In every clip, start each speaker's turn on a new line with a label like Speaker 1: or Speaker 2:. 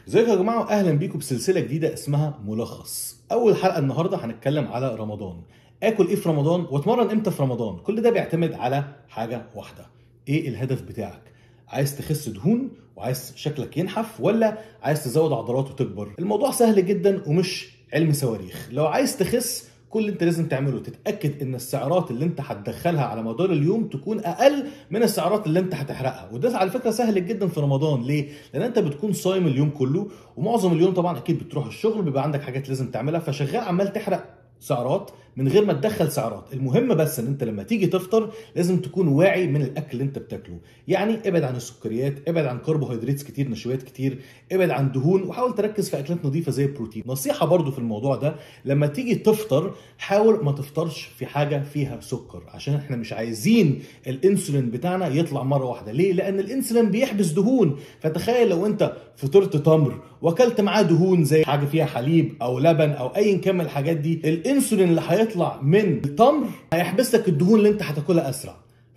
Speaker 1: ازيكم يا جماعه واهلا بيكم بسلسله جديده اسمها ملخص اول حلقه النهارده هنتكلم على رمضان اكل ايه في رمضان واتمرن امتى في رمضان كل ده بيعتمد على حاجه واحده ايه الهدف بتاعك عايز تخس دهون وعايز شكلك ينحف ولا عايز تزود عضلات وتكبر الموضوع سهل جدا ومش علم صواريخ لو عايز تخس كل اللي انت لازم تعمله تتاكد ان السعرات اللي انت هتدخلها على مدار اليوم تكون اقل من السعرات اللي انت هتحرقها وده على فكره سهل جدا في رمضان ليه لان انت بتكون صايم اليوم كله ومعظم اليوم طبعا اكيد بتروح الشغل بيبقى عندك حاجات لازم تعملها فشغال عمال تحرق سعرات من غير ما تدخل سعرات المهم بس ان انت لما تيجي تفطر لازم تكون واعي من الاكل اللي انت بتاكله يعني ابعد عن السكريات ابعد عن كربوهيدرات كتير نشويات كتير ابعد عن دهون وحاول تركز في اكلات نظيفه زي البروتين نصيحه برضو في الموضوع ده لما تيجي تفطر حاول ما تفطرش في حاجه فيها سكر عشان احنا مش عايزين الانسولين بتاعنا يطلع مره واحده ليه لان الانسولين بيحبس دهون فتخيل لو انت فطرت تمر واكلت معاه دهون زي حاجه فيها حليب او لبن او ايا كان من الحاجات دي الانسولين اللي هيطلع من التمر هيحبس لك الدهون اللي انت هتاكلها اسرع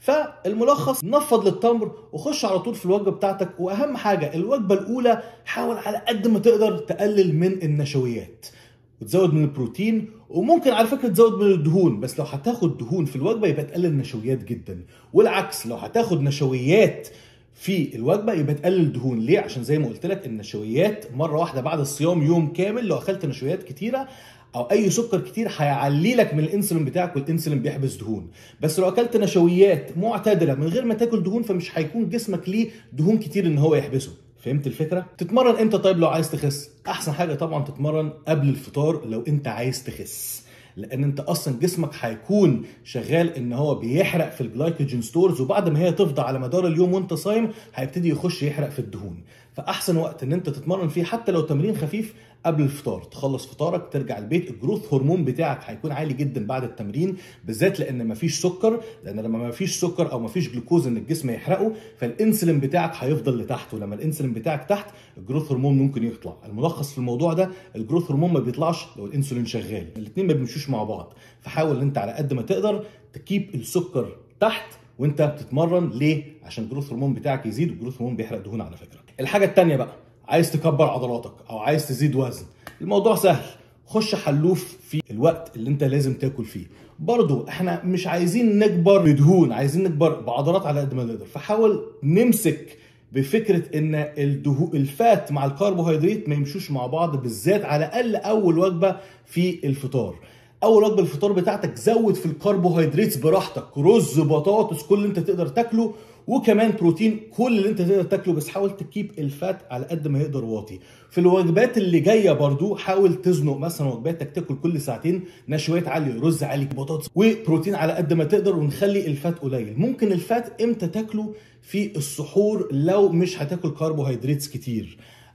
Speaker 1: فالملخص نفض للتمر وخش على طول في الوجبه بتاعتك واهم حاجه الوجبه الاولى حاول على قد ما تقدر تقلل من النشويات وتزود من البروتين وممكن على فكره تزود من الدهون بس لو هتاخد دهون في الوجبه يبقى تقلل النشويات جدا والعكس لو هتاخد نشويات في الوجبه يبقى تقلل دهون ليه عشان زي ما قلت لك النشويات مره واحده بعد الصيام يوم كامل لو اكلت نشويات كتيره او اي سكر كتير هيعلي لك من الانسولين بتاعك والانسولين بيحبس دهون بس لو اكلت نشويات معتدله من غير ما تاكل دهون فمش هيكون جسمك ليه دهون كتير ان هو يحبسه فهمت الفكره تتمرن امتى طيب لو عايز تخس احسن حاجه طبعا تتمرن قبل الفطار لو انت عايز تخس لان انت اصلا جسمك هيكون شغال ان هو بيحرق في الجلايكوجين ستورز وبعد ما هي تفضى على مدار اليوم وانت صايم هيبتدي يخش يحرق في الدهون فاحسن وقت ان انت تتمرن فيه حتى لو تمرين خفيف قبل الفطار تخلص فطارك ترجع البيت الجروث هرمون بتاعك هيكون عالي جدا بعد التمرين بالذات لان مفيش سكر لان لما مفيش سكر او مفيش جلوكوز ان الجسم يحرقه فالانسولين بتاعك هيفضل لتحت ولما الانسولين بتاعك تحت الجروث هرمون ممكن يطلع الملخص في الموضوع ده الجروث هرمون ما بيطلعش لو الانسولين شغال الاثنين ما بيمشوش مع بعض فحاول ان انت على قد ما تقدر تكيب السكر تحت وانت بتتمرن ليه عشان الجروث هرمون بتاعك يزيد والجروث هرمون بيحرق دهون على فكره الحاجه الثانيه بقى عايز تكبر عضلاتك او عايز تزيد وزن الموضوع سهل خش حلوف في الوقت اللي انت لازم تاكل فيه برضو احنا مش عايزين نكبر بدهون عايزين نكبر بعضلات على قد ما نقدر فحاول نمسك بفكره ان الدهو الفات مع الكربوهيدرات ما يمشوش مع بعض بالذات على الاقل اول وجبه في الفطار اول وجبه الفطار بتاعتك زود في الكربوهيدرات براحتك رز بطاطس كل اللي انت تقدر تاكله وكمان بروتين كل اللي انت تقدر تاكله بس حاول تكيب الفات على قد ما يقدر واطي في الوجبات اللي جايه برضو حاول تزنق مثلا وجباتك تاكل كل ساعتين نشويات عاليه رز عالي بطاطس وبروتين على قد ما تقدر ونخلي الفات قليل ممكن الفات امتى تاكله في السحور لو مش هتاكل كربوهيدرات كتير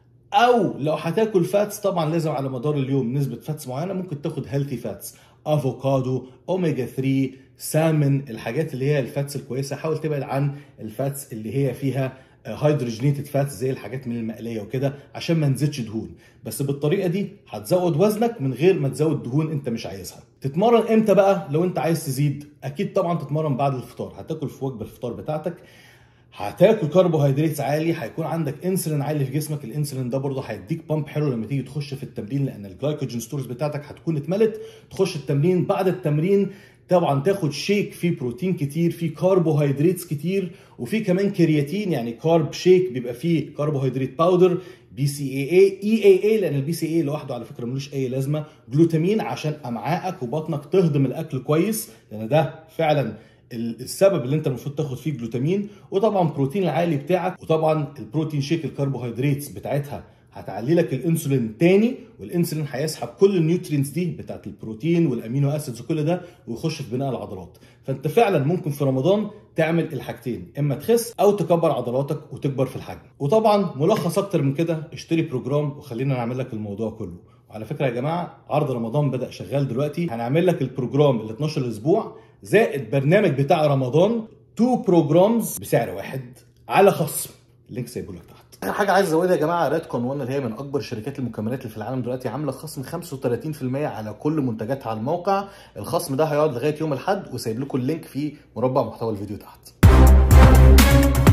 Speaker 1: او لو هتاكل فاتس طبعا لازم على مدار اليوم نسبه فاتس معينه ممكن تاخد هيلثي فاتس افوكادو اوميجا 3 سامن الحاجات اللي هي الفاتس الكويسه حاول تبعد عن الفاتس اللي هي فيها هيدروجينيتد فاتس زي الحاجات من المقليه وكده عشان ما نزيدش دهون بس بالطريقه دي هتزود وزنك من غير ما تزود دهون انت مش عايزها تتمرن امتى بقى لو انت عايز تزيد اكيد طبعا تتمرن بعد الفطار هتاكل في وجبه الفطار بتاعتك هتاكل كربوهيدرات عالي هيكون عندك انسولين عالي في جسمك الانسولين ده برضه هيديك بامب حلو لما تيجي تخش في التمرين لان الجلايكوجين ستورز بتاعتك هتكون اتملت تخش التمرين بعد التمرين طبعا تاخد شيك فيه بروتين كتير فيه كربوهيدرات كتير وفيه كمان كرياتين يعني كارب شيك بيبقى فيه كربوهيدرات باودر بي سي اي اي اي اي اي لان البي سي اي لوحده على فكره ملوش اي لازمه جلوتامين عشان امعائك وبطنك تهضم الاكل كويس لان ده فعلا السبب اللي انت المفروض تاخد فيه جلوتامين وطبعا بروتين العالي بتاعك وطبعا البروتين شيك الكربوهيدرات بتاعتها هتعلي لك الانسولين تاني والانسولين هيسحب كل النيوترينز دي بتاعت البروتين والامينو اسيدز وكل ده ويخش في بناء العضلات فانت فعلا ممكن في رمضان تعمل الحاجتين اما تخس او تكبر عضلاتك وتكبر في الحجم وطبعا ملخص اكتر من كده اشتري بروجرام وخلينا نعمل لك الموضوع كله وعلى فكره يا جماعه عرض رمضان بدا شغال دلوقتي هنعمل لك البروجرام ال 12 اسبوع زائد برنامج بتاع رمضان تو بروجرامز بسعر واحد على خصم اللينك سايبه لك تحت اخر حاجه عايز ازودها يا جماعه ريدكون 1 اللي هي من اكبر شركات المكملات اللي في العالم دلوقتي عامله خصم 35% على كل منتجاتها على الموقع الخصم ده هيقعد لغايه يوم الاحد وسايب لكم اللينك في مربع محتوى الفيديو تحت